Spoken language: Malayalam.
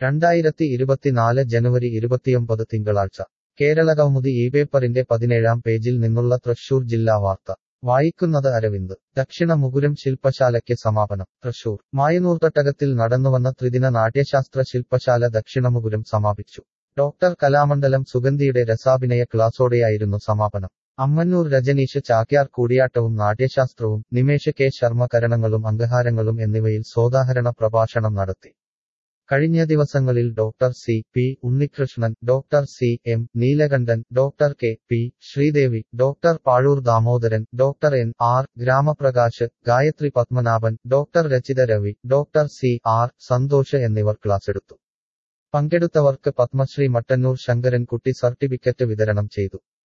രണ്ടായിരത്തി ഇരുപത്തിനാല് ജനുവരി ഇരുപത്തിയൊമ്പത് തിങ്കളാഴ്ച കേരളകൗമുദി ഈ പേപ്പറിന്റെ പതിനേഴാം പേജിൽ നിന്നുള്ള തൃശൂർ ജില്ലാ വാർത്ത വായിക്കുന്നത് അരവിന്ദ് ദക്ഷിണ മുകുരം ശില്പശാലയ്ക്ക് സമാപനം തൃശൂർ മായനൂർ തട്ടകത്തിൽ നടന്നുവന്ന ത്രിദിന നാട്യശാസ്ത്ര ശില്പശാല ദക്ഷിണമുകുരം സമാപിച്ചു ഡോക്ടർ കലാമണ്ഡലം സുഗന്ധിയുടെ രസാഭിനയ ക്ലാസോടെയായിരുന്നു സമാപനം അമ്മന്നൂർ രജനീഷ് ചാക്യാർ കൂടിയാട്ടവും നാട്യശാസ്ത്രവും നിമേഷ് കെ ശർമ്മ കരണങ്ങളും അംഗഹാരങ്ങളും എന്നിവയിൽ സോദാഹരണ പ്രഭാഷണം നടത്തി കഴിഞ്ഞ ദിവസങ്ങളിൽ doctor C P Unnikrishnan doctor C M Neelakantan doctor K P Sreedevi doctor Pazhoor Damodaran doctor N R Gramaprakash Gayathri Padmanabhan doctor Rachitha Ravi doctor C R Santhosh എന്നിവർ ക്ലാസെടുത്തു പങ്കെടുത്തവർക്ക് പത്മശ്രീ മട്ടന്നൂർ ശങ്കരൻകുട്ടി സർട്ടിഫിക്കറ്റ് വിതരണം ചെയ്തു